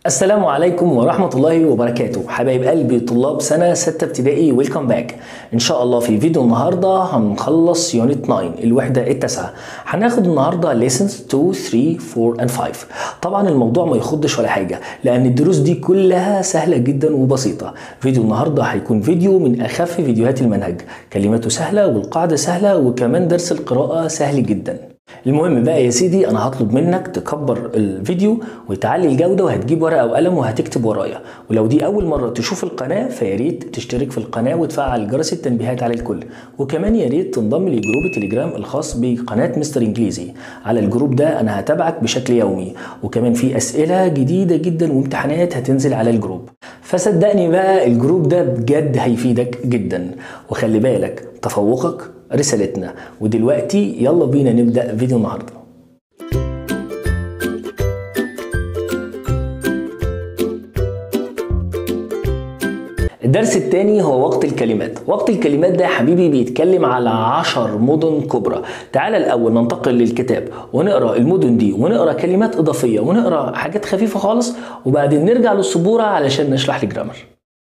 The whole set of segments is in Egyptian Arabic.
السلام عليكم ورحمة الله وبركاته حبايب قلبي طلاب سنة ستة ابتدائي ويلكم باك إن شاء الله في فيديو النهاردة هنخلص يونت 9 الوحدة التاسعة هناخد النهاردة lessons 2 3 4 and 5 طبعا الموضوع ما يخضش ولا حاجة لأن الدروس دي كلها سهلة جدا وبسيطة فيديو النهاردة هيكون فيديو من أخف فيديوهات المنهج كلماته سهلة والقاعدة سهلة وكمان درس القراءة سهل جدا المهم بقى يا سيدي انا هطلب منك تكبر الفيديو وتعلي الجوده وهتجيب ورقه وقلم وهتكتب ورايا ولو دي اول مره تشوف القناه فيا ريت تشترك في القناه وتفعل جرس التنبيهات على الكل وكمان يا ريت تنضم لجروب التليجرام الخاص بقناه مستر انجليزي على الجروب ده انا هتابعك بشكل يومي وكمان في اسئله جديده جدا وامتحانات هتنزل على الجروب فصدقني بقى الجروب ده بجد هيفيدك جدا وخلي بالك تفوقك رسالتنا ودلوقتي يلا بينا نبدأ فيديو النهارده الدرس الثاني هو وقت الكلمات وقت الكلمات ده يا حبيبي بيتكلم على عشر مدن كبرى تعال الأول ننتقل للكتاب ونقرأ المدن دي ونقرأ كلمات إضافية ونقرأ حاجات خفيفة خالص وبعدين نرجع للسبورة علشان نشرح الجرامر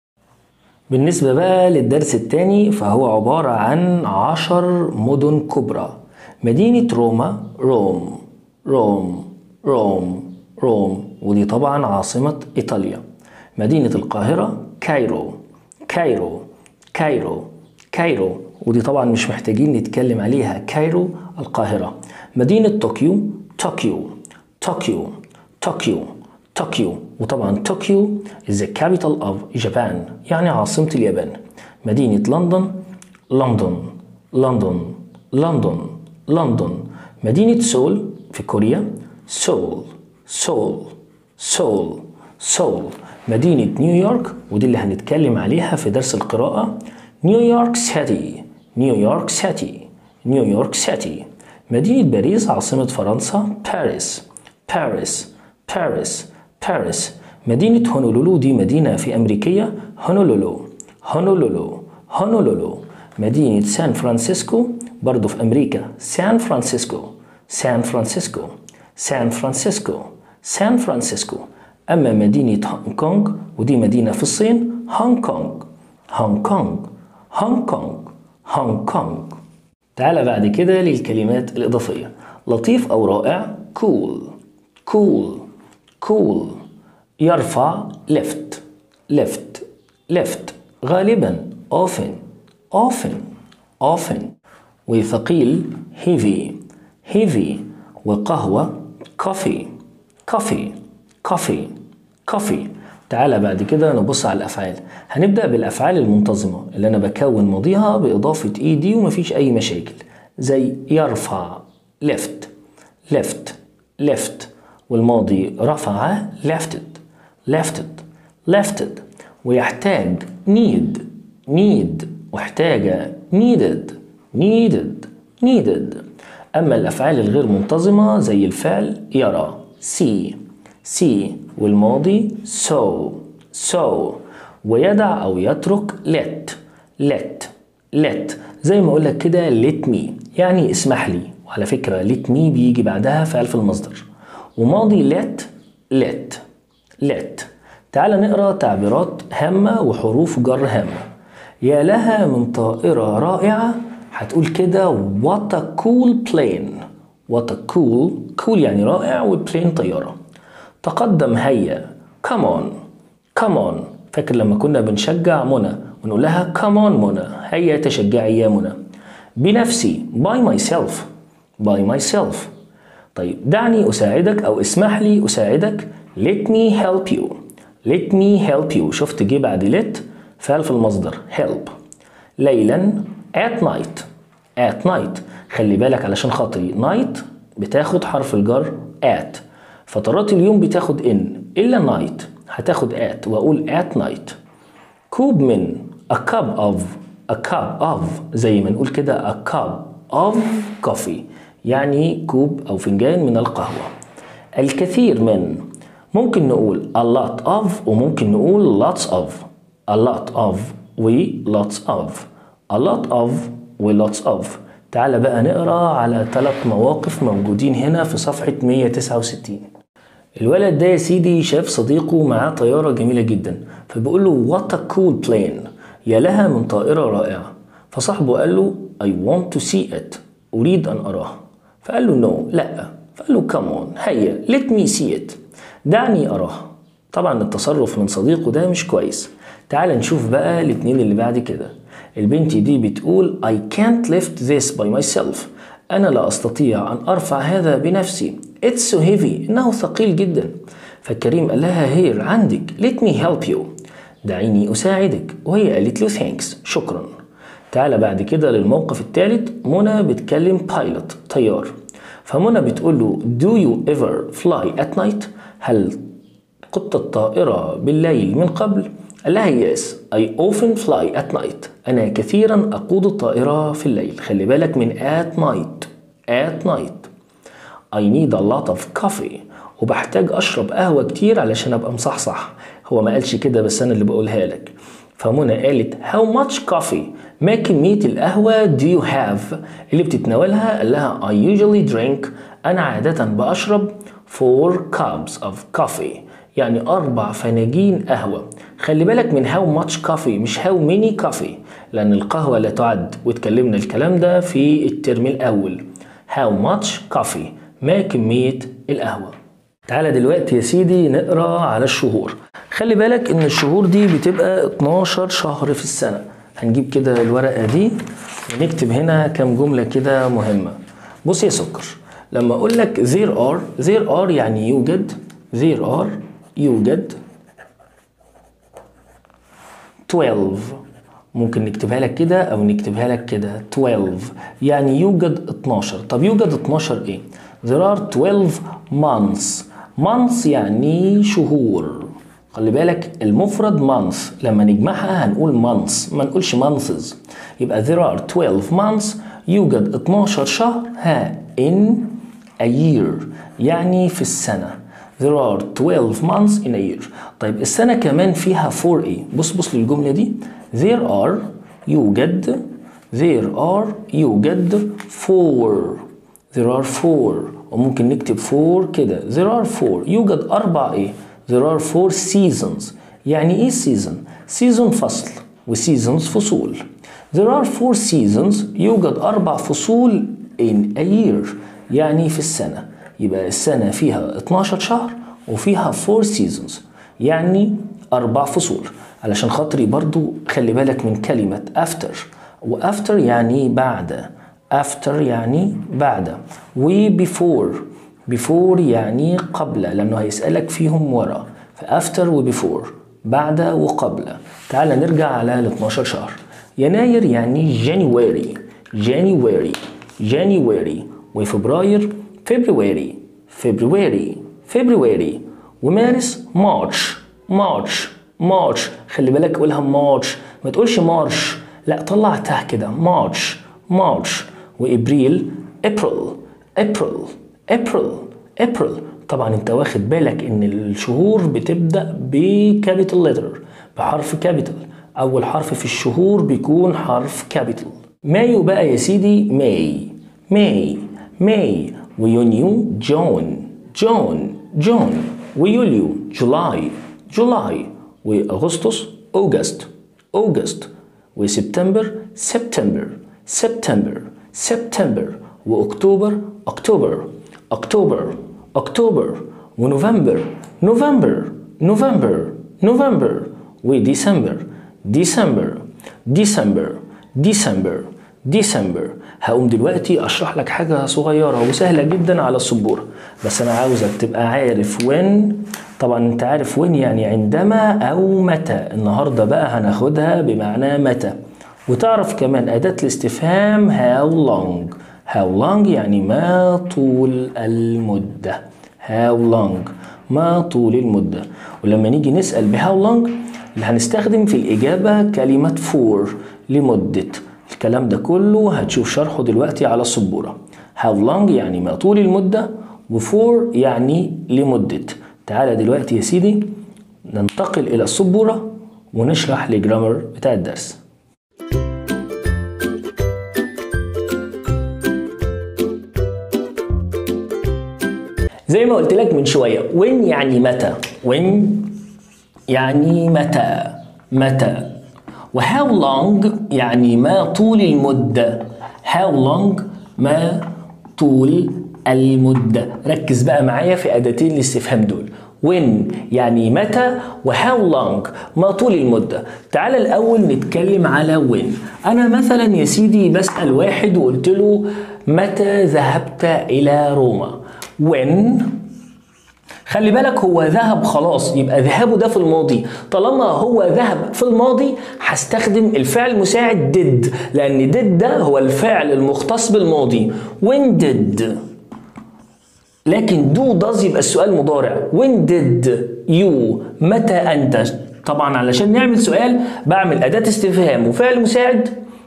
بالنسبة بقى للدرس الثاني فهو عبارة عن عشر مدن كبرى مدينة روما روم روم روم روم ودي طبعا عاصمة إيطاليا مدينة القاهرة كايرو كايرو كايرو كايرو ودي طبعا مش محتاجين نتكلم عليها كايرو القاهرة مدينة طوكيو طوكيو طوكيو طوكيو طوكيو وطبعا طوكيو is the capital of Japan يعني عاصمة اليابان مدينة لندن لندن لندن لندن لندن مدينة سول في كوريا سول سول سول سول مدينة نيويورك ودي اللي هنتكلم عليها في درس القراءة نيويورك سيتي نيويورك سيتي نيويورك سيتي مدينة باريس عاصمة فرنسا باريس باريس باريس باريس مدينة هونولولو دي مدينة في أمريكية هونولولو هونولولو هونولولو مدينة سان فرانسيسكو برضو في أمريكا سان فرانسيسكو سان فرانسيسكو سان فرانسيسكو سان فرانسيسكو أما مدينة هونغ كونغ ودي مدينة في الصين هونغ كونغ هونغ كونغ هونغ كونغ هونغ كونغ تعال بعد كده للكلمات الإضافية لطيف أو رائع cool cool cool يرفع left left left غالبا often often often وثقيل heavy heavy وقهوة coffee coffee coffee coffee تعالى بعد كده نبص على الأفعال هنبدأ بالأفعال المنتظمة اللي أنا بكون ماضيها بإضافة إيدي ومفيش أي مشاكل زي يرفع left left left والماضي رفع lefted lefted lefted ويحتاج need need واحتاج needed needed needed أما الأفعال الغير منتظمة زي الفعل يرى see see والماضي so so ويدع أو يترك let let let زي ما أقول لك كده let me يعني اسمح لي وعلى فكرة let me بيجي بعدها فعل في المصدر وماضي let let let تعال نقرا تعبيرات هامة وحروف جر هامة يا لها من طائرة رائعة هتقول كده what a cool plane what a cool cool يعني رائع وبلين طيارة تقدم هيا come on come on فاكر لما كنا بنشجع منى ونقول لها come on منى هيا تشجعي يا منى بنفسي by myself by myself طيب دعني أساعدك أو اسمح لي أساعدك let me help you let me help you شفت جه بعد let فعل في المصدر help ليلا at night at night خلي بالك علشان خاطري night بتاخد حرف الجر at فترات اليوم بتاخد in إلا night هتاخد at وأقول at night كوب من a cup of a cup of زي ما نقول كده a cup of coffee يعني كوب أو فنجان من القهوة الكثير من ممكن نقول a lot of وممكن نقول lots of a lot of و lots of a lot of و lots of تعال بقى نقرا على ثلاث مواقف موجودين هنا في صفحة 169 الولد ده يا سيدي شاف صديقه معاه طيارة جميلة جدا فبيقول له وات a cool plane يا لها من طائرة رائعة فصاحبه قال له I want to see it أريد أن أراها فقال له no لا فقال له come on هيا let me see it دعني أراها طبعا التصرف من صديقه ده مش كويس تعال نشوف بقى الاتنين اللي بعد كده البنت دي بتقول I can't lift this by myself أنا لا أستطيع أن أرفع هذا بنفسي It's so heavy إنه ثقيل جدا فكريم قال لها هير عندك let me help you دعيني أساعدك وهي قالت له thanks شكرا تعال بعد كده للموقف الثالث منى بتكلم بايلوت طيار فمنى بتقول له do you ever fly at night هل قدت الطائرة بالليل من قبل قال لها yes I often fly at night أنا كثيرا أقود الطائرة في الليل خلي بالك من at night at night I need a lot of coffee وبحتاج أشرب قهوة كتير علشان أبقى مصحصح هو ما قالش كده بس أنا اللي بقولها لك فمنى قالت how much coffee ما كمية القهوة do you have اللي بتتناولها قال لها I usually drink أنا عادة بأشرب four cups of coffee يعني أربع فناجين قهوة خلي بالك من how much coffee مش how many coffee لأن القهوة لا تعد واتكلمنا الكلام ده في الترم الأول how much coffee ما كمية القهوة تعالى دلوقتي يا سيدي نقرا على الشهور خلي بالك ان الشهور دي بتبقى 12 شهر في السنة هنجيب كده الورقة دي ونكتب هنا كام جملة كده مهمة بص يا سكر لما اقول لك there are there are يعني يوجد there are يوجد 12 ممكن نكتبها لك كده او نكتبها لك كده 12 يعني يوجد 12 طب يوجد 12 ايه there are 12 months months يعني شهور خلي بالك المفرد month لما نجمعها هنقول months ما نقولش months يبقى there are 12 months يوجد 12 شهر ها in a year يعني في السنة There are 12 months in a year طيب السنة كمان فيها 4 ايه بص بص للجملة دي There are يوجد There are يوجد 4 There are 4 وممكن نكتب 4 كده There are 4 يوجد أربع ايه There are 4 seasons يعني ايه season season فصل وseasons فصول There are 4 seasons يوجد أربع فصول in a year يعني في السنة يبقى السنة فيها 12 شهر وفيها 4 seasons يعني أربع فصول علشان خاطري برضو خلي بالك من كلمة after وafter يعني بعد after يعني بعد و before before يعني قبل لأنه هيسألك فيهم ورا فafter و before بعد وقبل تعال نرجع على ال 12 شهر يناير يعني January January January وفبراير February February February ومارس March March March خلي بالك قولها March ما تقولش مارش لا طلع ته كده March March وإبريل April April April April طبعا انت واخد بالك ان الشهور بتبدأ بكابيتال لتر بحرف كابيتال اول حرف في الشهور بيكون حرف كابيتال مايو بقى يا سيدي ماي ماي ماي ويونيو جون جون جون ويوليو جولاي جولاي واغسطس اوغست اوغست وسبتمبر سبتمبر سبتمبر سبتمبر واكتوبر اكتوبر اكتوبر اكتوبر ونوفمبر نوفمبر نوفمبر نوفمبر وديسمبر ديسمبر ديسمبر ديسمبر ديسمبر هقوم دلوقتي اشرح لك حاجه صغيره وسهله جدا على السبوره بس انا عاوزك تبقى عارف وين طبعا انت عارف وين يعني عندما او متى النهارده بقى هناخدها بمعنى متى وتعرف كمان اداه الاستفهام how long how long يعني ما طول المده how long ما طول المده ولما نيجي نسال ب how long اللي هنستخدم في الاجابه كلمه for لمده الكلام ده كله هتشوف شرحه دلوقتي على السبورة how long يعني ما طول المدة وفور يعني لمدة تعالى دلوقتي يا سيدي ننتقل إلى السبورة ونشرح الجرامر بتاع الدرس زي ما قلت لك من شويه when يعني متى when يعني متى متى و how long يعني ما طول المدة how long ما طول المدة ركز بقى معايا في أداتين الاستفهام دول when يعني متى و how long ما طول المدة تعال الأول نتكلم على when أنا مثلا يا سيدي بسأل واحد وقلت له متى ذهبت إلى روما when خلي بالك هو ذهب خلاص يبقى ذهابه ده في الماضي طالما هو ذهب في الماضي هستخدم الفعل المساعد did لان did ده هو الفعل المختص بالماضي when did لكن do does يبقى السؤال مضارع when did you متى انت طبعا علشان نعمل سؤال بعمل اداه استفهام وفعل مساعد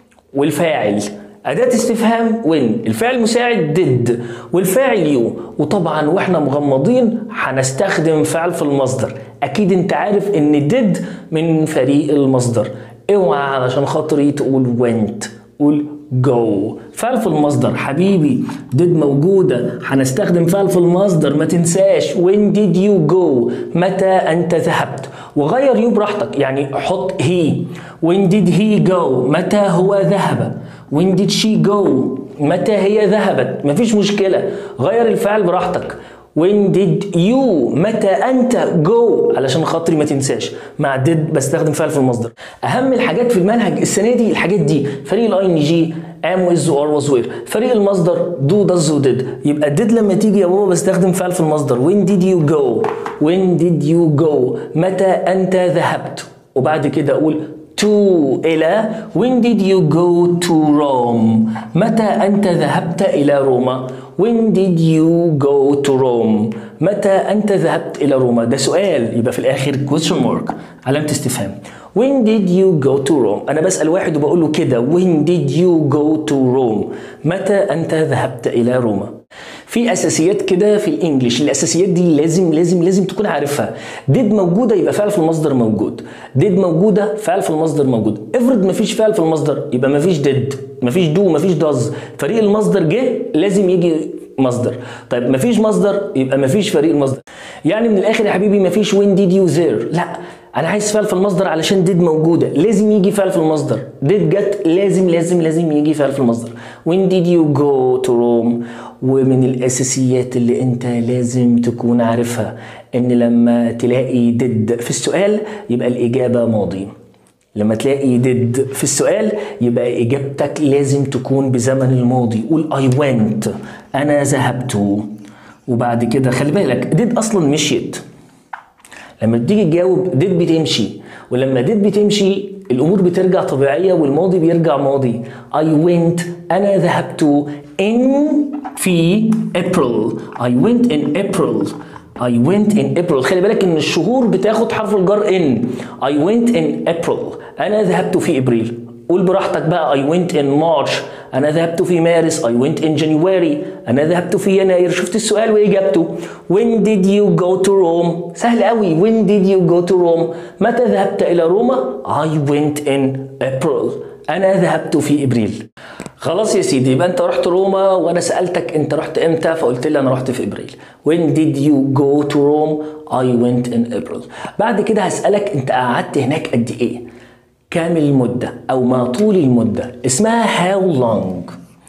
والفاعل أداة استفهام when الفعل المساعد did والفاعل you وطبعا واحنا مغمضين هنستخدم فعل في المصدر أكيد أنت عارف إن did من فريق المصدر اوعى علشان خاطري تقول went قول go فعل في المصدر حبيبي did موجودة هنستخدم فعل في المصدر ما تنساش when did you go متى أنت ذهبت وغير يو براحتك يعني حط he when did he go متى هو ذهب when did she go متى هي ذهبت مفيش مشكلة غير الفعل براحتك when did you متى انت go علشان خاطري ما تنساش مع did بستخدم فعل في المصدر اهم الحاجات في المنهج السنه دي الحاجات دي فريق الاي ان جي am with or was where فريق المصدر do does و did يبقى did لما تيجي يا بابا بستخدم فعل في المصدر when did you go when did you go متى انت ذهبت وبعد كده اقول to إلى when did you go to Rome متى أنت ذهبت إلى روما when did you go to Rome متى أنت ذهبت إلى روما ده سؤال يبقى في الآخر question mark علامة استفهام when did you go to Rome أنا بسأل واحد وبقول له كده when did you go to Rome متى أنت ذهبت إلى روما في اساسيات كده في الانجليش الاساسيات دي لازم لازم لازم تكون عارفها ديد موجوده يبقى فعل في المصدر موجود ديد موجوده فعل في المصدر موجود افرض مفيش فعل في المصدر يبقى مفيش ديد مفيش دو مفيش داز فريق المصدر جه لازم يجي مصدر طيب مفيش مصدر يبقى مفيش فريق المصدر يعني من الاخر يا حبيبي مفيش وين ديد يو زير لا انا عايز فعل في المصدر علشان ديد موجوده لازم يجي فعل في المصدر ديد جت لازم لازم لازم يجي فعل في المصدر when did you go to Rome ومن الاساسيات اللي انت لازم تكون عارفها ان لما تلاقي ديد في السؤال يبقى الاجابه ماضي لما تلاقي ديد في السؤال يبقى اجابتك لازم تكون بزمن الماضي قول I went انا ذهبت وبعد كده خلي بالك ديد اصلا مشيت لما بتيجي تجاوب ديد بتمشي ولما ديد بتمشي الامور بترجع طبيعيه والماضي بيرجع ماضي I went انا ذهبت in في April I went in April I went in April خلي بالك ان الشهور بتاخد حرف الجر in I went in April انا ذهبت في ابريل قول براحتك بقى I went in March أنا ذهبت في مارس I went in January أنا ذهبت في يناير شفت السؤال وإجابته When did you go to Rome سهل قوي When did you go to Rome متى ذهبت إلى روما I went in April أنا ذهبت في إبريل خلاص يا سيدي يبقى انت رحت روما وانا سالتك انت رحت امتى فقلت لي انا رحت في ابريل when did you go to Rome I went in April بعد كده هسالك انت قعدت هناك قد ايه كام المدة أو ما طول المدة اسمها how long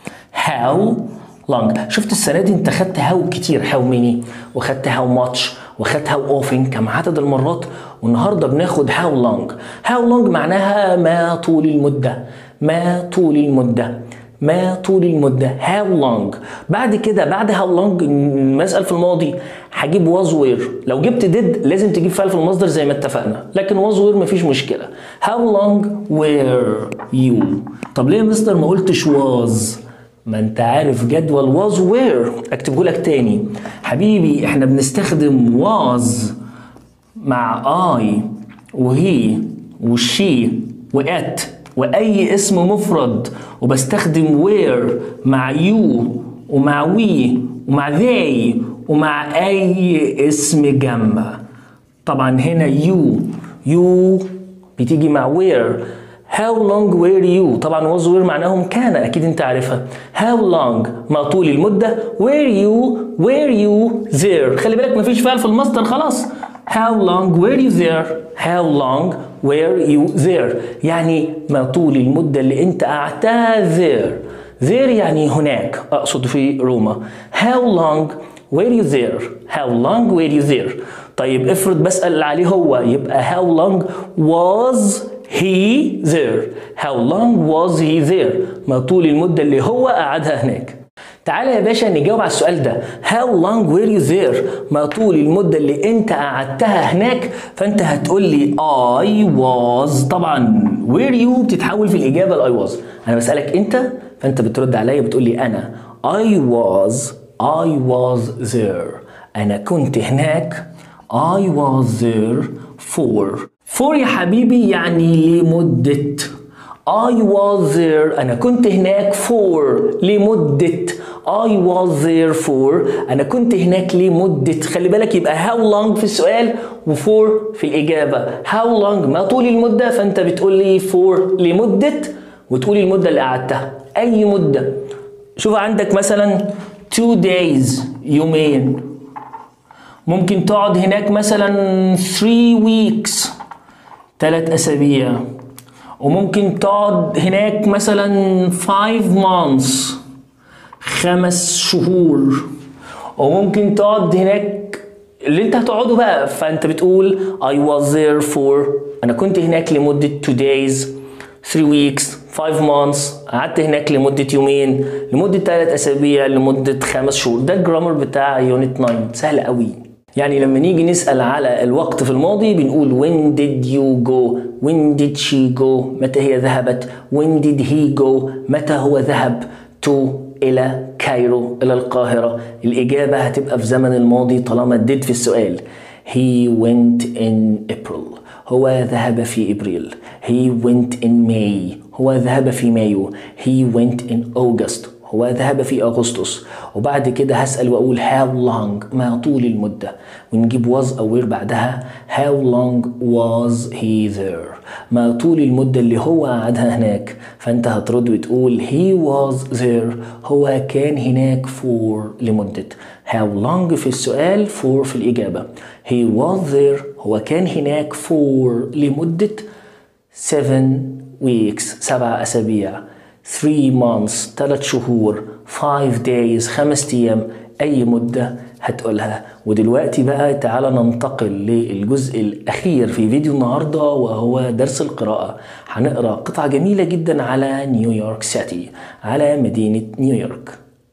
how long شفت السنة دي انت خدت how كتير how many وخدت how much وخدت how often كم عدد المرات والنهاردة بناخد how long how long معناها ما طول المدة ما طول المدة ما طول المدة how long بعد كده بعد how long المسألة في الماضي هجيب was where لو جبت did لازم تجيب فعل في المصدر زي ما اتفقنا لكن was where مفيش مشكلة how long were you طب ليه يا مستر ما قلتش was ما انت عارف جدول was where اكتبه لك تاني حبيبي احنا بنستخدم was مع I وهي وشي وات واي اسم مفرد وبستخدم where مع you ومع we ومع they ومع اي اسم جمع طبعا هنا you you بتيجي مع where How long were you طبعا was were معناهم كان أكيد أنت عارفها How long ما طول المدة Were you were you there خلي بالك مفيش فعل في المصدر خلاص How long were you there How long were you there يعني ما طول المدة اللي أنت قعدتها there there يعني هناك أقصد في روما How long were you there How long were you there طيب افرض بسأل عليه هو يبقى how long was he there how long was he there ما طول المدة اللي هو قعدها هناك تعالى يا باشا نجاوب على السؤال ده how long were you there ما طول المدة اللي انت قعدتها هناك فانت هتقول لي I was طبعا were you بتتحول في الإجابة ل I was أنا بسألك انت فانت بترد عليا بتقول لي أنا I was I was there أنا كنت هناك I was there for for يا حبيبي يعني لمدة I was there أنا كنت هناك for لمدة I was there for أنا كنت هناك لمدة خلي بالك يبقى how long في السؤال وfor في الإجابة how long ما طول المدة فأنت بتقول لي for لمدة وتقول المدة اللي قعدتها أي مدة شوف عندك مثلا two days يومين ممكن تقعد هناك مثلا 3 weeks ثلاث أسابيع وممكن تقعد هناك مثلا 5 months خمس شهور وممكن تقعد هناك اللي انت هتقعده بقى فانت بتقول I was there for انا كنت هناك لمدة 2 days 3 weeks 5 months قعدت هناك لمدة يومين لمدة 3 أسابيع لمدة 5 شهور ده الجرامر بتاع يونت 9 سهل قوي يعني لما نيجي نسأل على الوقت في الماضي بنقول when did you go when did she go متى هي ذهبت when did he go متى هو ذهب to إلى كايرو إلى القاهرة الإجابة هتبقى في زمن الماضي طالما did في السؤال he went in April هو ذهب في إبريل he went in May هو ذهب في مايو he went in August هو ذهب في أغسطس وبعد كده هسأل وأقول how long ما طول المدة ونجيب was أو where بعدها how long was he there ما طول المدة اللي هو قعدها هناك فأنت هترد وتقول he was there هو كان هناك for لمدة how long في السؤال for في الإجابة he was there هو كان هناك for لمدة 7 weeks سبع أسابيع 3 months 3 شهور 5 days 5 أيام أي مدة هتقولها ودلوقتي بقى تعالى ننتقل للجزء الأخير في فيديو النهاردة وهو درس القراءة هنقرأ قطعة جميلة جدا على نيويورك سيتي على مدينة نيويورك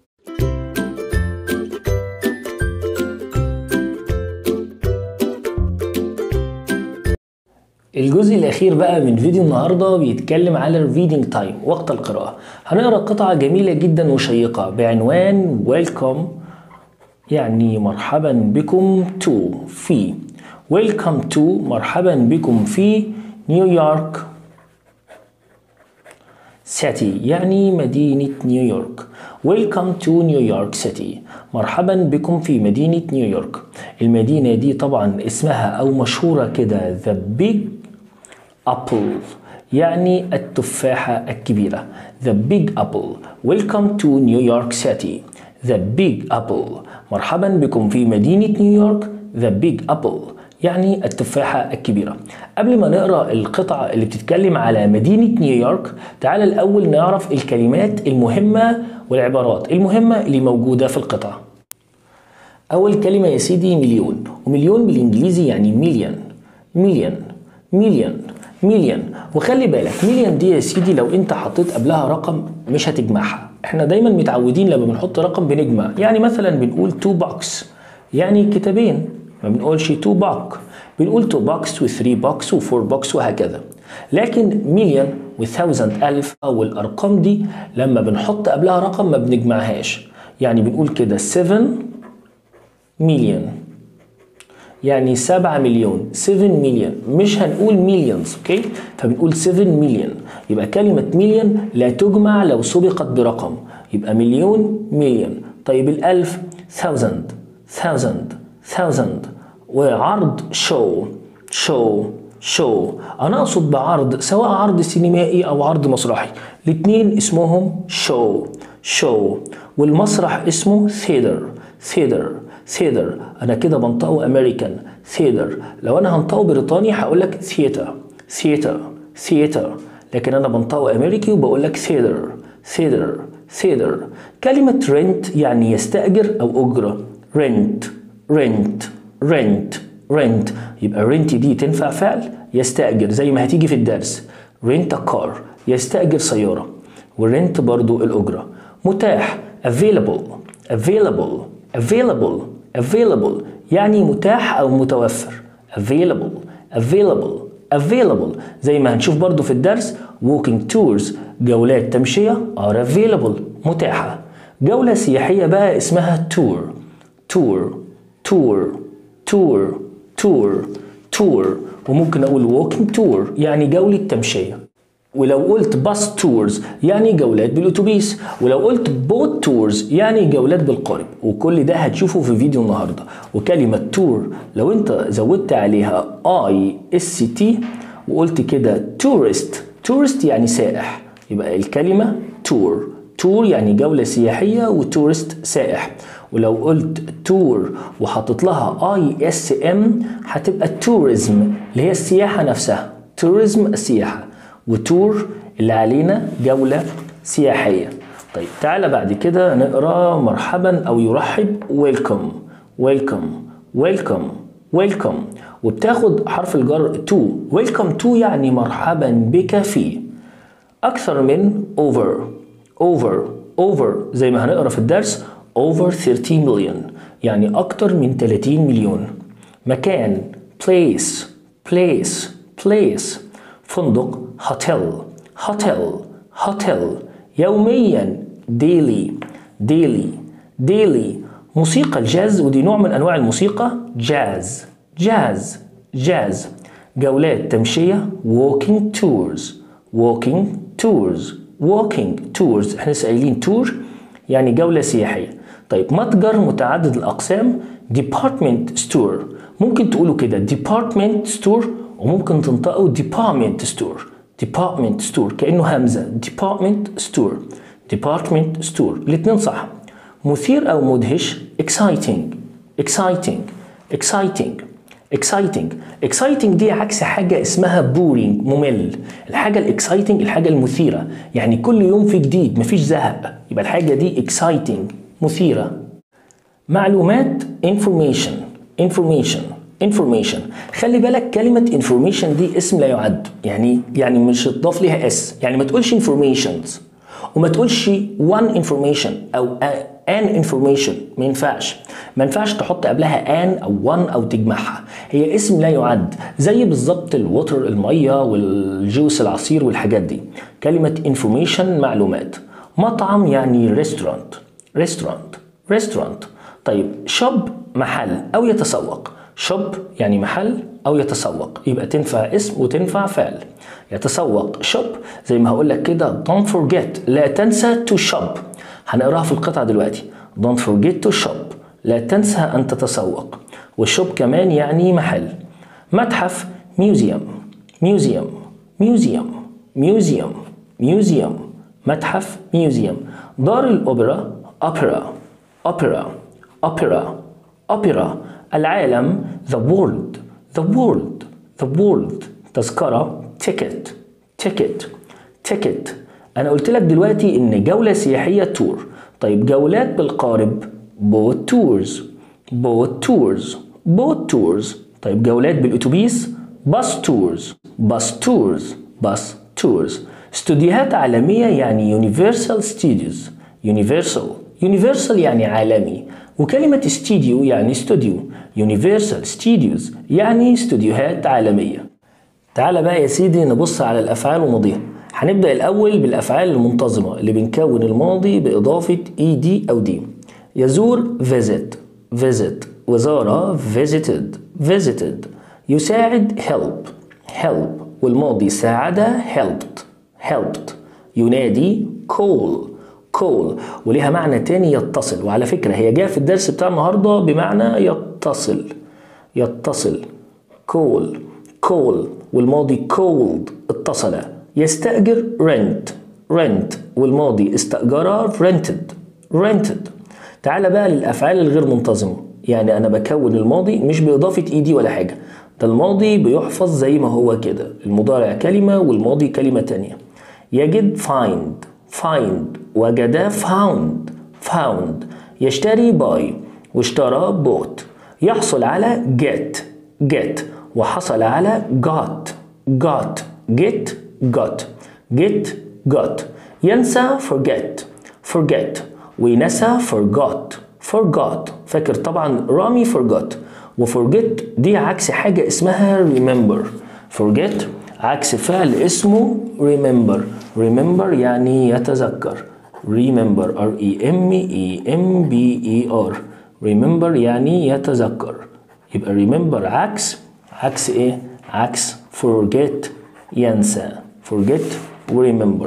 الجزء الأخير بقى من فيديو النهاردة بيتكلم على الريدنج تايم وقت القراءة هنقرأ قطعة جميلة جدا وشيقة بعنوان ويلكم يعني مرحبا بكم تو في ويلكم تو مرحبا بكم في نيويورك سيتي يعني مدينة نيويورك ويلكم تو نيويورك سيتي مرحبا بكم في مدينة نيويورك المدينة دي طبعا اسمها أو مشهورة كده The Big Apple يعني التفاحة الكبيرة The Big Apple Welcome to New York City The Big Apple مرحبا بكم في مدينة نيويورك The Big Apple يعني التفاحة الكبيرة قبل ما نقرأ القطعة اللي بتتكلم على مدينة نيويورك تعال الأول نعرف الكلمات المهمة والعبارات المهمة اللي موجودة في القطعة أول كلمة يا سيدي مليون ومليون بالإنجليزي يعني مليون مليون مليون مليون وخلي بالك مليون دي يا سيدي لو انت حطيت قبلها رقم مش هتجمعها احنا دايما متعودين لما بنحط رقم بنجمع يعني مثلا بنقول 2 بوكس يعني كتابين ما بنقولش 2 باك بنقول 2 بوكس و3 بوكس و4 بوكس وهكذا لكن مليون و1000 ألف أو الأرقام دي لما بنحط قبلها رقم ما بنجمعهاش يعني بنقول كده 7 مليون يعني 7 مليون 7 مليون مش هنقول مليونز اوكي فبنقول 7 مليون يبقى كلمة مليون لا تجمع لو سبقت برقم يبقى مليون مليون طيب الألف thousand thousand thousand وعرض show show show انا اقصد بعرض سواء عرض سينمائي او عرض مسرحي الاتنين اسمهم show show والمسرح اسمه theater theater theater انا كده بنطقه امريكان theater لو انا هنطقه بريطاني هقول لك theater theater theater لكن انا بنطقه امريكي وبقول لك theater theater theater كلمة rent يعني يستأجر أو أجرة rent rent rent rent يبقى rent دي تنفع فعل يستأجر زي ما هتيجي في الدرس rent a car يستأجر سيارة ورنت برضو الأجرة متاح available available available available يعني متاح أو متوفر available available available زي ما هنشوف برضو في الدرس walking tours جولات تمشية are available متاحة جولة سياحية بقى اسمها tour tour tour tour tour tour وممكن أقول walking tour يعني جولة تمشية ولو قلت باس تورز يعني جولات بالاتوبيس ولو قلت بوت تورز يعني جولات بالقارب وكل ده هتشوفه في فيديو النهارده وكلمه تور لو انت زودت عليها اي اس تي وقلت كده تورست تورست يعني سائح يبقى الكلمه تور تور يعني جوله سياحيه وتورست سائح ولو قلت تور وحطيت لها اي اس ام هتبقى توريزم اللي هي السياحه نفسها توريزم السياحه وتور اللي علينا جولة سياحية طيب تعالى بعد كده نقرا مرحبا او يرحب ويلكم ويلكم ويلكم ويلكم وبتاخد حرف الجر تو ويلكم تو يعني مرحبا بك في اكثر من over over over زي ما هنقرا في الدرس over 30 مليون يعني اكتر من 30 مليون مكان place place place فندق هوتيل هوتيل هوتيل يوميا ديلي ديلي ديلي موسيقى الجاز ودي نوع من انواع الموسيقى جاز جاز جاز جولات تمشية walking tours walking tours walking tours احنا لسه قايلين تور يعني جولة سياحية طيب متجر متعدد الأقسام department store ممكن تقولوا كده department store وممكن تنطقوا department store department store كأنه همزة department store department store الاتنين صح مثير أو مدهش exciting exciting exciting exciting exciting دي عكس حاجة اسمها boring ممل الحاجة الاكسايتنج الحاجة المثيرة يعني كل يوم في جديد مفيش زهق يبقى الحاجة دي exciting مثيرة معلومات information information information خلي بالك كلمة information دي اسم لا يعد يعني يعني مش هتضاف ليها اس يعني ما تقولش informations وما تقولش one information او an information ما ينفعش ما ينفعش تحط قبلها an او one او تجمعها هي اسم لا يعد زي بالظبط الوتر الميه والجوس العصير والحاجات دي كلمة information معلومات مطعم يعني restaurant restaurant restaurant طيب شوب محل او يتسوق شوب يعني محل او يتسوق يبقى تنفع اسم وتنفع فعل يتسوق شوب زي ما هقول لك كده don't forget لا تنسى to shop هنقراها في القطعة دلوقتي don't forget to shop لا تنسى أن تتسوق والشوب كمان يعني محل متحف museum museum museum museum museum متحف museum دار الأوبرا opera opera opera opera العالم the world the world the world تذكرة ticket ticket ticket أنا قلت لك دلوقتي إن جولة سياحية تور طيب جولات بالقارب boat tours boat tours boat tours طيب جولات بالأتوبيس bus tours bus tours bus tours استوديوهات عالمية يعني universal studios universal universal يعني عالمي وكلمة استوديو يعني استوديو Universal Studios يعني استوديوهات عالمية تعال بقى يا سيدي نبص على الأفعال وماضيها هنبدأ الأول بالأفعال المنتظمة اللي بنكون الماضي بإضافة ed أو دي يزور visit visit وزارة visited visited يساعد help help والماضي ساعد helped helped ينادي call call وليها معنى تاني يتصل وعلى فكرة هي جاية في الدرس بتاع النهاردة بمعنى يتصل يتصل call call والماضي called اتصل يستأجر rent rent والماضي استأجر rented rented تعال بقى للأفعال الغير منتظمة يعني أنا بكون الماضي مش بإضافة إيدي ولا حاجة ده الماضي بيحفظ زي ما هو كده المضارع كلمة والماضي كلمة تانية يجد find find وجد found found يشتري buy واشترى bought يحصل على get get وحصل على got got get got get got ينسى forget forget وينسى forgot forgot فاكر طبعا رامي forgot وforget دي عكس حاجة اسمها remember forget عكس فعل اسمه remember remember يعني يتذكر remember R E M E M B E R remember يعني يتذكر يبقى remember عكس عكس ايه عكس forget ينسى forget و remember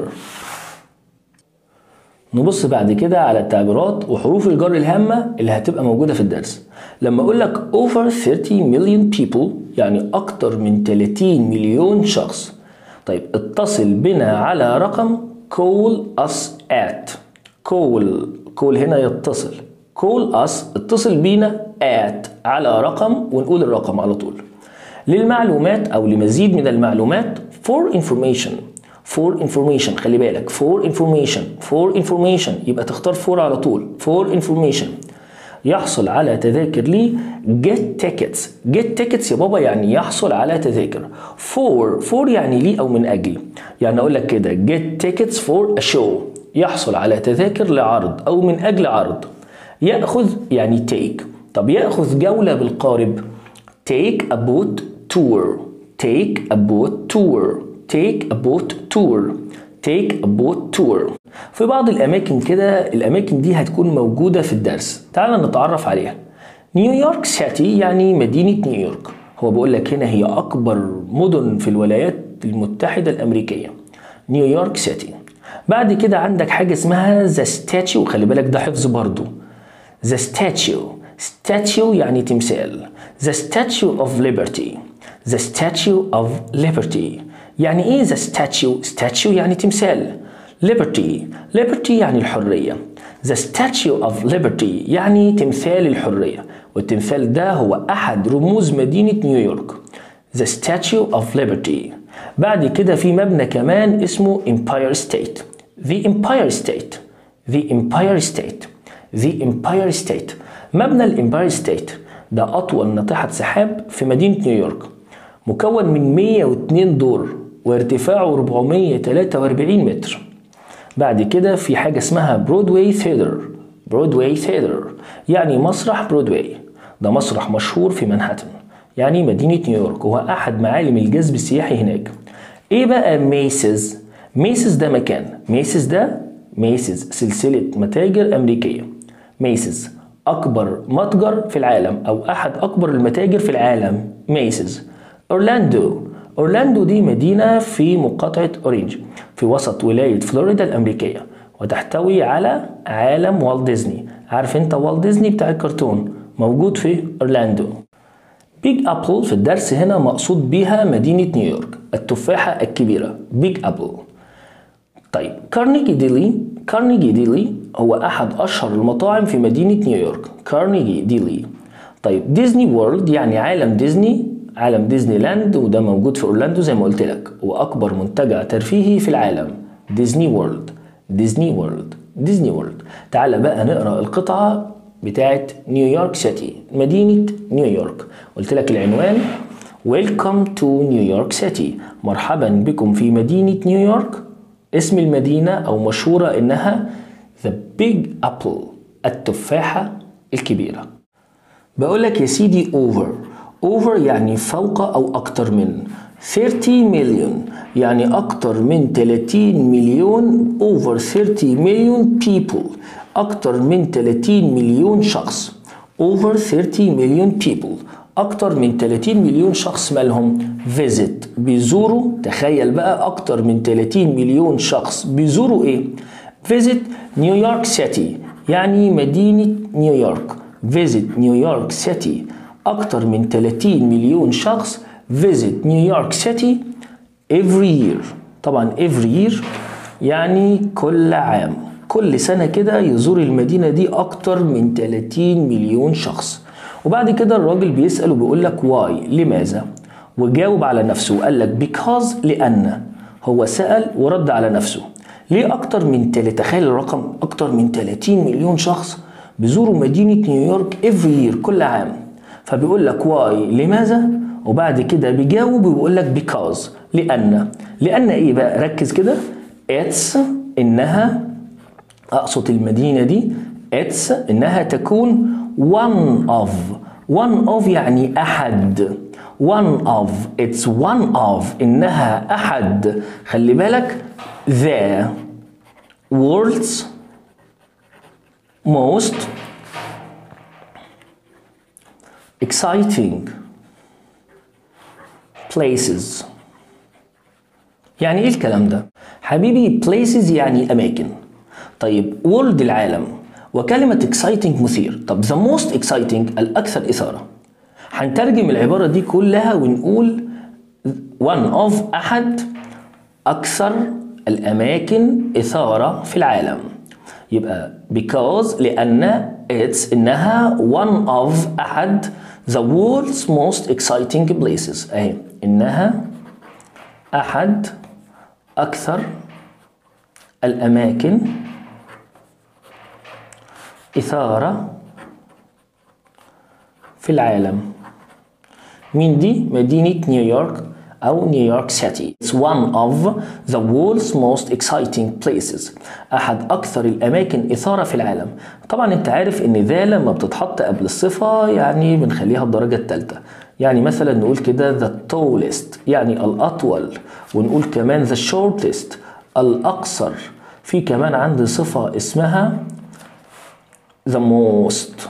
نبص بعد كده على التعبيرات وحروف الجر الهامة اللي هتبقى موجودة في الدرس لما أقول لك over 30 million people يعني أكتر من 30 مليون شخص طيب اتصل بنا على رقم call us at call call هنا يتصل call us اتصل بينا at على رقم ونقول الرقم على طول للمعلومات أو لمزيد من المعلومات for information for information خلي بالك for information for information يبقى تختار for على طول for information يحصل على تذاكر ليه get tickets get tickets يا بابا يعني يحصل على تذاكر for for يعني ليه أو من أجل يعني أقول لك كده get tickets for a show يحصل على تذاكر لعرض أو من أجل عرض يأخذ يعني take طب يأخذ جولة بالقارب take a boat tour take a boat tour take a boat tour take a boat tour في بعض الأماكن كده الأماكن دي هتكون موجودة في الدرس تعال نتعرف عليها نيويورك سيتي يعني مدينة نيويورك هو بيقول لك هنا هي أكبر مدن في الولايات المتحدة الأمريكية نيويورك سيتي بعد كده عندك حاجة اسمها ذا ستاتيو وخلي بالك ده حفظ برضو ذا ستاتيو ستاتيو يعني تمثال ذا ستاتيو اوف ليبرتي ذا ستاتيو اوف ليبرتي يعني ايه ذا ستاتيو ستاتيو يعني تمثال ليبرتي ليبرتي يعني الحرية ذا ستاتيو اوف ليبرتي يعني تمثال الحرية والتمثال ده هو أحد رموز مدينة نيويورك ذا ستاتيو اوف ليبرتي بعد كده في مبنى كمان اسمه Empire State The Empire State The Empire State The Empire State مبنى الإمباير ستيت ده أطول ناطحة سحاب في مدينة نيويورك مكون من 102 دور وارتفاعه 443 متر بعد كده في حاجة اسمها برودواي ثياتر برودواي ثياتر يعني مسرح برودواي ده مسرح مشهور في منهاتن يعني مدينة نيويورك وهو أحد معالم الجذب السياحي هناك إيه بقى ميسز؟ ميسز ده مكان ميسز ده ميسز سلسلة متاجر أمريكية ميسز أكبر متجر في العالم أو أحد أكبر المتاجر في العالم ميسز أورلاندو أورلاندو دي مدينة في مقاطعة أورينج في وسط ولاية فلوريدا الأمريكية وتحتوي على عالم والت ديزني عارف انت والت ديزني بتاع الكرتون موجود في أورلاندو بيج أبل في الدرس هنا مقصود بيها مدينة نيويورك التفاحة الكبيرة بيج أبل طيب كارنيجي ديلي كارنيجي ديلي هو أحد أشهر المطاعم في مدينة نيويورك كارنيجي ديلي طيب ديزني وورلد يعني عالم ديزني عالم ديزني لاند وده موجود في أورلاندو زي ما قلت لك وأكبر منتجع ترفيهي في العالم ديزني وورلد ديزني وورلد ديزني وورلد تعال بقى نقرأ القطعة بتاعت نيويورك سيتي مدينة نيويورك قلت لك العنوان Welcome to New York City مرحبا بكم في مدينة نيويورك اسم المدينة أو مشهورة إنها The Big Apple التفاحة الكبيرة بقول لك يا سيدي over over يعني فوق أو أكتر من 30 مليون يعني أكتر من 30 مليون over 30 مليون people أكتر من 30 مليون شخص over 30 مليون people أكتر من 30 مليون شخص مالهم visit بيزوروا تخيل بقى أكتر من 30 مليون شخص بيزوروا إيه؟ visit نيويورك سيتي يعني مدينة نيويورك visit نيويورك سيتي أكتر من 30 مليون شخص visit New York City every year طبعا every year يعني كل عام كل سنة كده يزور المدينة دي أكتر من 30 مليون شخص وبعد كده الراجل بيسأل وبيقول لك why لماذا وجاوب على نفسه وقال لك because لأن هو سأل ورد على نفسه ليه أكتر من تل... تخيل الرقم أكتر من 30 مليون شخص بيزوروا مدينة نيويورك every year كل عام فبيقول لك why لماذا وبعد كده بيجاوب وبيقول لك because لأن لأن إيه بقى ركز كده it's إنها أقصد المدينة دي it's إنها تكون one of one of يعني أحد one of it's one of إنها أحد خلي بالك the world's most exciting places يعني ايه الكلام ده؟ حبيبي places يعني أماكن طيب world العالم وكلمة exciting مثير طب the most exciting الأكثر إثارة هنترجم العبارة دي كلها ونقول one of أحد أكثر الأماكن إثارة في العالم يبقى because لأن it's إنها one of أحد the world's most exciting places أهي إنها أحد أكثر الأماكن إثارة في العالم مين دي؟ مدينة نيويورك أو نيويورك سيتي It's one of the world's most exciting places أحد أكثر الأماكن إثارة في العالم طبعا أنت عارف إن ذا لما بتتحط قبل الصفة يعني بنخليها الدرجة الثالثة يعني مثلا نقول كده the tallest يعني الأطول ونقول كمان the shortest الأقصر في كمان عندي صفة اسمها the most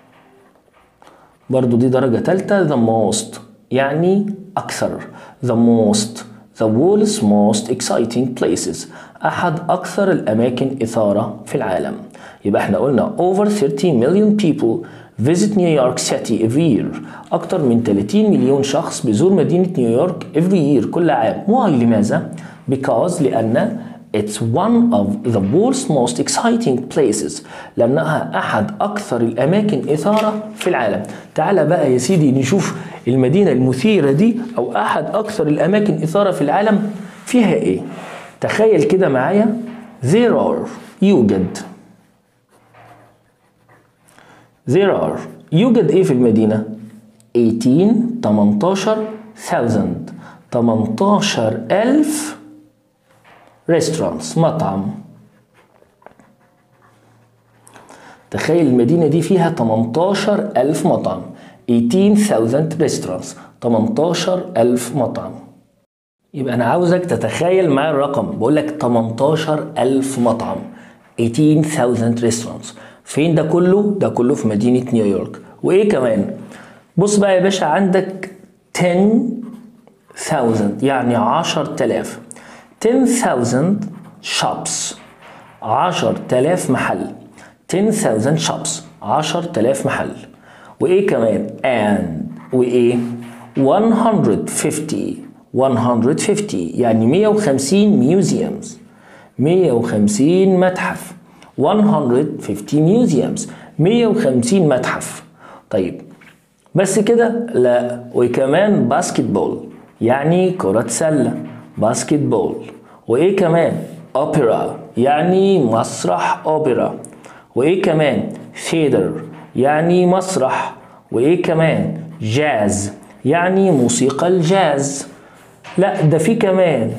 برضو دي درجة تالتة the most يعني أكثر the most the world's most exciting places أحد أكثر الأماكن إثارة في العالم يبقى احنا قلنا over 30 million people visit New York City every year أكثر من 30 مليون شخص بيزور مدينة نيويورك every year كل عام why لماذا؟ because لأن It's one of the world's most exciting places لأنها أحد أكثر الأماكن إثارة في العالم تعال بقى يا سيدي نشوف المدينة المثيرة دي أو أحد أكثر الأماكن إثارة في العالم فيها إيه تخيل كده معايا there are يوجد there are يوجد إيه في المدينة 18 18 thousand 18 ألف restaurants مطعم تخيل المدينة دي فيها 18 ألف مطعم 18,000 restaurants 18 ألف مطعم يبقى أنا عاوزك تتخيل معايا الرقم بقول لك 18 ألف مطعم 18,000 restaurants فين ده كله؟ ده كله في مدينة نيويورك وإيه كمان؟ بص بقى يا باشا عندك 10,000 يعني 10,000 10,000 shops 10,000 محل 10,000 shops 10,000 محل وإيه كمان and وإيه 150 150 يعني 150 museums 150 متحف 150 museums 150 متحف طيب بس كده لا وكمان باسكت بول يعني كرة سلة باسكت بول وايه كمان اوبرا يعني مسرح اوبرا وايه كمان ثيتر يعني مسرح وايه كمان جاز يعني موسيقى الجاز لا ده في كمان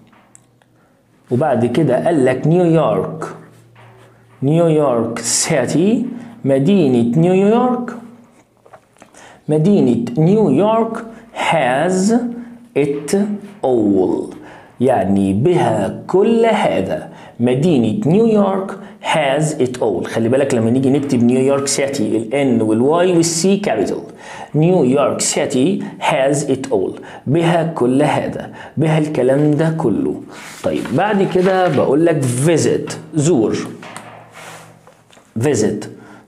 وبعد كده قال لك نيويورك نيويورك سيتي مدينة نيويورك مدينة نيويورك has it all يعني بها كل هذا مدينة نيويورك has it all خلي بالك لما نيجي نكتب نيويورك سيتي ال N وال Y وال C capital نيويورك سيتي has it all بها كل هذا بها الكلام ده كله طيب بعد كده بقول لك visit زور visit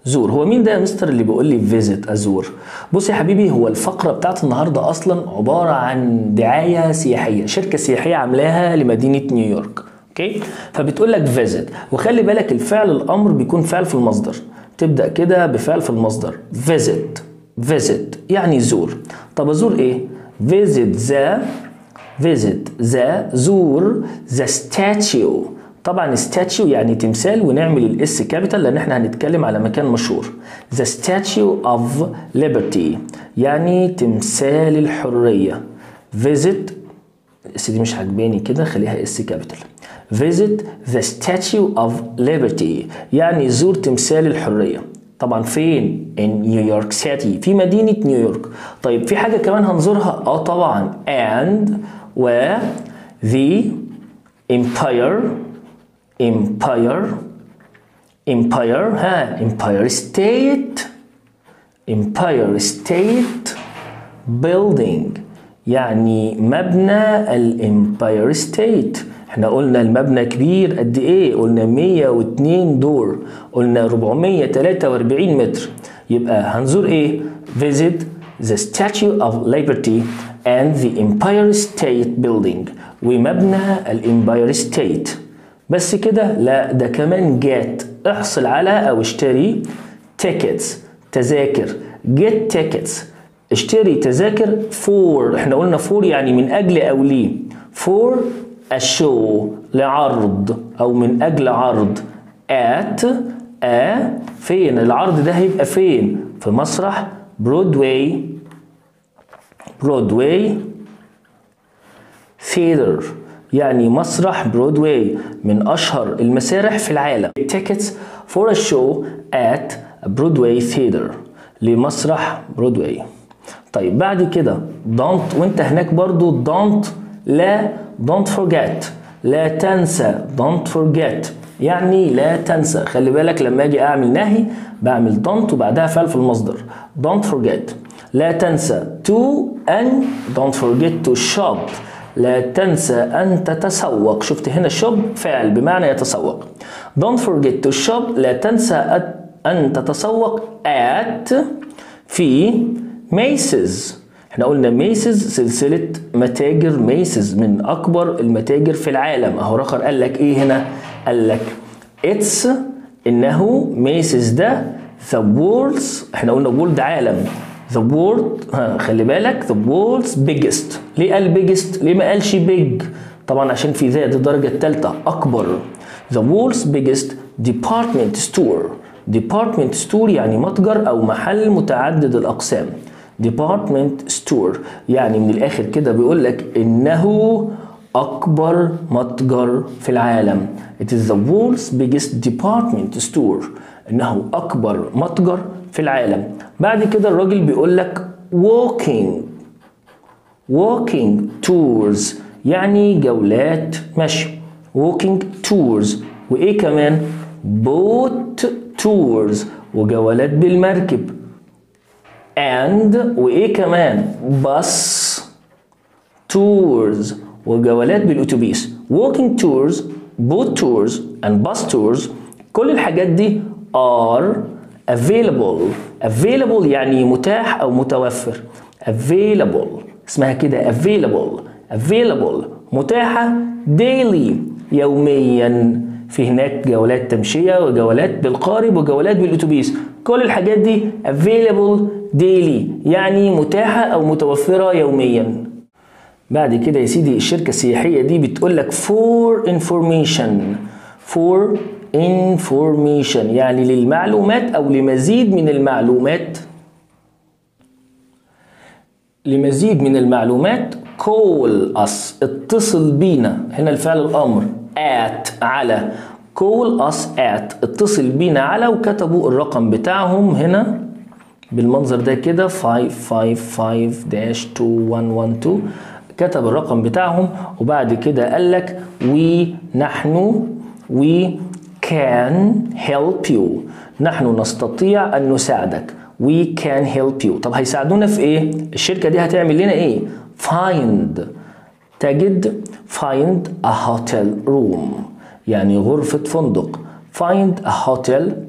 زور هو مين ده يا مستر اللي بيقول لي فيزيت ازور بص يا حبيبي هو الفقره بتاعت النهارده اصلا عباره عن دعايه سياحيه شركه سياحيه عاملاها لمدينه نيويورك اوكي فبتقول لك فيزيت وخلي بالك الفعل الامر بيكون فعل في المصدر تبدا كده بفعل في المصدر فيزيت فيزيت يعني زور طب ازور ايه فيزيت ذا فيزيت ذا زور ذا ستاتيو طبعا ستاتيو يعني تمثال ونعمل الاس كابيتال لان احنا هنتكلم على مكان مشهور ذا ستاتيو اوف ليبرتي يعني تمثال الحريه فيزيت اس دي مش عجباني كده خليها اس كابيتال visit the statue of liberty يعني زور تمثال الحريه طبعا فين in New York City في مدينة نيويورك طيب في حاجة كمان هنزورها اه طبعا and و the empire empire empire ها empire state empire state building يعني مبنى الامباير ستيت احنا قلنا المبنى كبير قد ايه قلنا 102 دور قلنا 443 متر يبقى هنزور ايه visit the statue of liberty and the empire state building ومبنى الامباير ستيت بس كده لا ده كمان جات احصل على او اشتري tickets تذاكر get tickets اشتري تذاكر فور احنا قلنا فور يعني من اجل او ليه فور الشو لعرض او من اجل عرض at a فين العرض ده هيبقى فين في مسرح برودواي برودواي ثيتر يعني مسرح برودواي من اشهر المسارح في العالم tickets for a show at برودواي ثيتر لمسرح برودواي طيب بعد كده don't وانت هناك برضو don't لا don't forget لا تنسى don't forget يعني لا تنسى خلي بالك لما اجي اعمل نهي بعمل don't وبعدها فعل في المصدر don't forget لا تنسى to ان don't forget to shop لا تنسى ان تتسوق شفت هنا shop فعل بمعنى يتسوق don't forget to shop لا تنسى ان تتسوق at في ميسز احنا قلنا ميسز سلسلة متاجر ميسز من أكبر المتاجر في العالم أهو رخر قال لك إيه هنا؟ قال لك اتس إنه ميسز ده ذا وورلدز احنا قلنا وورلد عالم ذا وورلد خلي بالك ذا وورلدز بيجست ليه قال بيجست؟ ليه ما قالش بيج؟ طبعا عشان في ذا دي الدرجة الثالثة أكبر ذا وورلدز بيجست ديبارتمنت ستور ديبارتمنت ستور يعني متجر أو محل متعدد الأقسام department store يعني من الاخر كده بيقول لك انه اكبر متجر في العالم it is the world's biggest department store انه اكبر متجر في العالم بعد كده الراجل بيقول لك walking walking tours يعني جولات مشي walking tours وايه كمان boat tours وجولات بالمركب and وايه كمان bus tours وجولات بالاتوبيس walking tours boat tours and bus tours كل الحاجات دي are available available يعني متاح او متوفر available اسمها كده available available متاحة daily يوميا في هناك جولات تمشية وجولات بالقارب وجولات بالأتوبيس كل الحاجات دي available daily يعني متاحة أو متوفرة يوميا بعد كده يا سيدي الشركة السياحية دي بتقول لك for information for information يعني للمعلومات أو لمزيد من المعلومات لمزيد من المعلومات call us اتصل بينا هنا الفعل الأمر at على call us at اتصل بينا على وكتبوا الرقم بتاعهم هنا بالمنظر ده كده 555-2112 كتب الرقم بتاعهم وبعد كده قال لك we نحن we can help you نحن نستطيع أن نساعدك we can help you طب هيساعدونا في ايه الشركة دي هتعمل لنا ايه find تجد find a hotel room يعني غرفة فندق find a hotel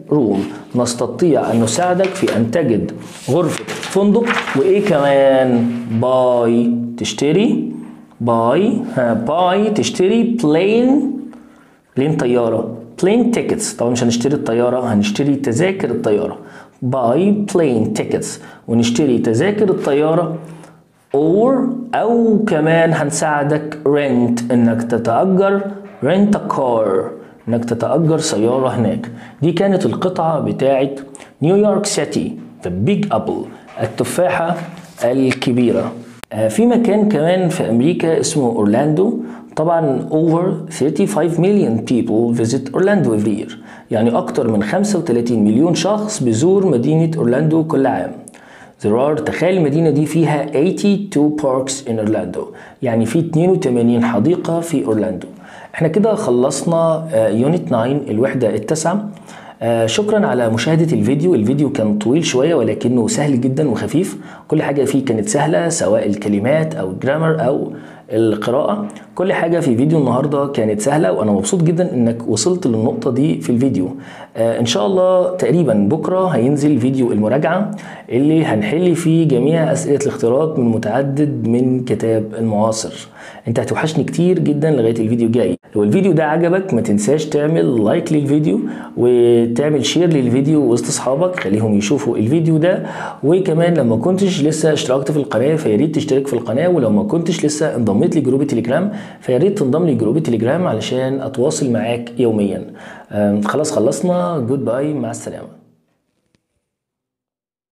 room نستطيع أن نساعدك في أن تجد غرفة فندق وإيه كمان باي تشتري باي ها باي تشتري بلين بلين طيارة بلين تيكتس طبعا مش هنشتري الطيارة هنشتري تذاكر الطيارة باي بلين تيكتس ونشتري تذاكر الطيارة or أو كمان هنساعدك rent إنك تتأجر rent a car إنك تتأجر سيارة هناك دي كانت القطعة بتاعت نيويورك سيتي The Big Apple التفاحة الكبيرة آه، في مكان كمان في أمريكا اسمه أورلاندو طبعا over 35 million people visit Orlando every year يعني أكتر من 35 مليون شخص بيزور مدينة أورلاندو كل عام There are تخيل المدينة دي فيها 82 parks in Orlando يعني في 82 حديقة في أورلاندو احنا كده خلصنا يونت 9 الوحدة التاسعة آه، شكرا على مشاهدة الفيديو الفيديو كان طويل شوية ولكنه سهل جدا وخفيف كل حاجة فيه كانت سهلة سواء الكلمات أو الجرامر أو القراءة كل حاجة في فيديو النهاردة كانت سهلة وأنا مبسوط جدا إنك وصلت للنقطة دي في الفيديو آه إن شاء الله تقريبا بكرة هينزل فيديو المراجعة اللي هنحل فيه جميع أسئلة الاختيارات من متعدد من كتاب المعاصر انت هتوحشني كتير جدا لغاية الفيديو الجاي لو الفيديو ده عجبك ما تنساش تعمل لايك للفيديو وتعمل شير للفيديو وسط اصحابك خليهم يشوفوا الفيديو ده وكمان لما كنتش لسه اشتركت في القناه فيا ريت تشترك في القناه ولو ما كنتش لسه انضميت لجروب التليجرام فيا ريت تنضم لجروب التليجرام علشان اتواصل معاك يوميا أم، خلاص خلصنا جود باي مع السلامه